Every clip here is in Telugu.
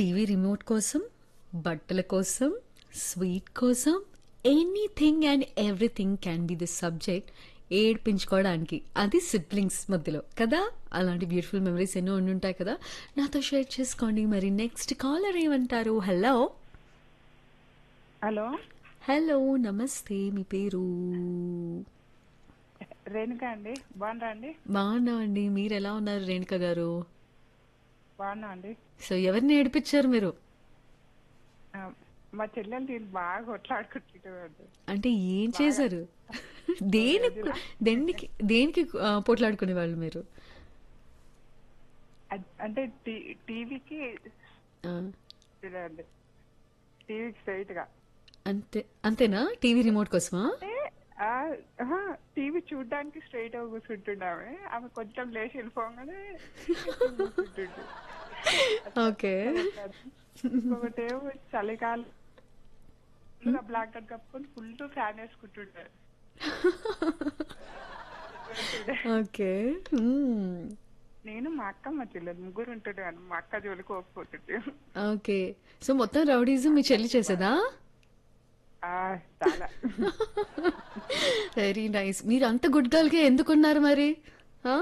టీవీ రిమోట్ కోసం బట్టల కోసం స్వీట్ కోసం anything and everything can be the subject ఏడ్పించుకోవడానికి అది సిబ్లింగ్స్ మధ్యలో కదా అలాంటి బ్యూటిఫుల్ మెమరీస్ ఎన్నో ఉండుంటాయి కదా నాతో షేర్ చేసుకోండి మరి నెక్స్ట్ కాలర్ ఏమంటారు హలో హలో హలో నమస్తే మీ పేరు రేణుక అండి బాగున్నారా అండి బాగున్నా అండి మీరు ఎలా ఉన్నారు రేణుక గారు బాగున్నా అండి సో ఎవరిని ఏడిపించారు మీరు ఆ, మా చెల్లెలు నేను బాగా కొట్లాడుకుంటుంటాడు అంటే ఏం చేశారు దేనికి దేనికి దేనికి ఆ, పోట్లాడుకునే వాళ్ళు మీరు అంటే టీ- టీవీకి ఆ, చూడండి టీవీకి స్ట్రైట్ గా అంతే అంతేనా టీవీ రిమోట్ కోసమా అంటే ఆ, ఆహా, టీవీ చూడడానికి స్ట్రైట్ గా కూర్చుంటున్నామే ఆమె కొంచెం లేచి వెళ్ళిపోగానే కూర్చుంటుండు. ఓకే ఇంకొకటేమో చలికాలం బ్లాంకెట్ కప్పుకొని ఫుల్ ఫ్యాన్ వేసుకుంటుంటారు ఓకే మ్మ్. నేను మా అక్క మా చెల్లెలు ముగ్గురు ఉంటుండే మా అక్క జోలికి పోకపోతుంటే ఓకే సో మొత్తం రౌడీజం మీ చెల్లి చేసేదా ఆ, చాలా వెరీ నైస్ మీరు అంత గుడ్ గర్ల్గా ఎందుకున్నారు మరి ఆ?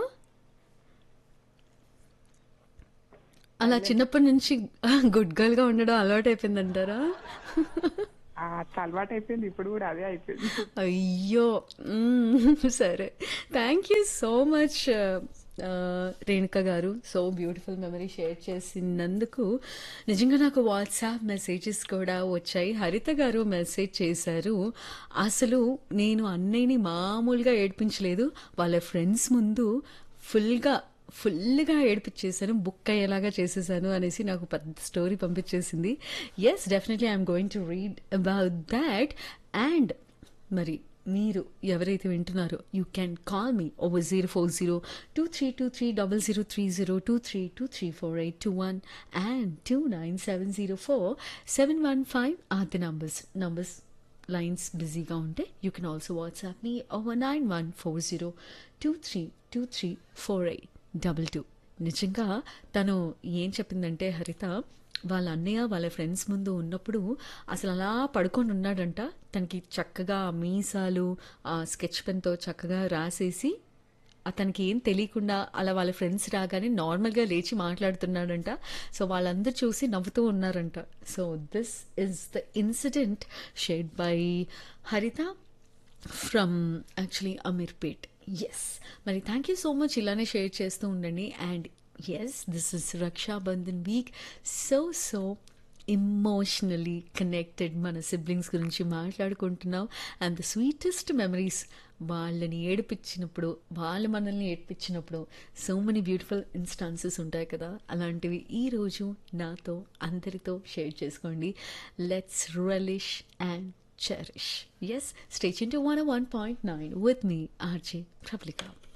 అలా చిన్నప్పటి నుంచి గుడ్ గర్ల్గా ఉండడం అలవాటు అయిపోయిందంటారా ఆ, అలవాటు అయిపోయింది ఇప్పుడు కూడా అదే అయిపోయింది అయ్యో మ్మ్. సరే thank you so much Renuka garu so beautiful memory share చేసినందుకు నిజంగా నాకు వాట్సాప్ మెసేజెస్ కూడా వచ్చాయి హరిత గారు మెసేజ్ చేశారు అసలు నేను అన్నయ్యని మామూలుగా ఏడ్పించలేదు వాళ్ళ ఫ్రెండ్స్ ముందు ఫుల్గా ఫుల్గా ఏడిపించేసాను బుక్ అయ్యేలాగా చేసేసాను అనేసి నాకు పెద్ద స్టోరీ పంపించేసింది yes definitely I'm going to read about that and మరి మీరు ఎవరైతే వింటున్నారో you can call me over zero four zero two three two three double zero three zero two three two three four eight two one and two nine seven zero four seven one five are the numbers numbers lines బిజీగా ఉంటే you can also WhatsApp me over nine one four zero two three two three four eight double two నిజంగా తను ఏం చెప్పిందంటే హరిత వాళ్ళ అన్నయ్య వాళ్ళ ఫ్రెండ్స్ ముందు ఉన్నప్పుడు అసలు అలా పడుకొని ఉన్నాడంట తనకి చక్కగా ఆ మీసాలు ఆ స్కెచ్ పెన్తో చక్కగా రాసేసి అతనికి ఏం తెలియకుండా అలా వాళ్ళ ఫ్రెండ్స్ రాగానే నార్మల్గా లేచి మాట్లాడుతున్నాడంట సో వాళ్ళందరూ చూసి నవ్వుతూ ఉన్నారంట so this is the incident shared by Haritha from actually Ameerpet yes మరి థ్యాంక్ యూ సో మచ్ ఇలానే షేర్ చేస్తూ ఉండండి and yes this is Rakshabandhan week so so emotionally connected మన సిబ్లింగ్స్ గురించి మాట్లాడుకుంటున్నాం అండ్ ద స్వీటెస్ట్ మెమరీస్ వాళ్ళని ఏడిపించినప్పుడు వాళ్ళు మనల్ని ఏడిపించినప్పుడు సో మెనీ బ్యూటిఫుల్ ఇన్స్టాన్సెస్ ఉంటాయి కదా అలాంటివి ఈరోజు నాతో అందరితో షేర్ చేసుకోండి let's relish and cherish. Yes, stay tuned to 101.9 with me, RJ Prablika.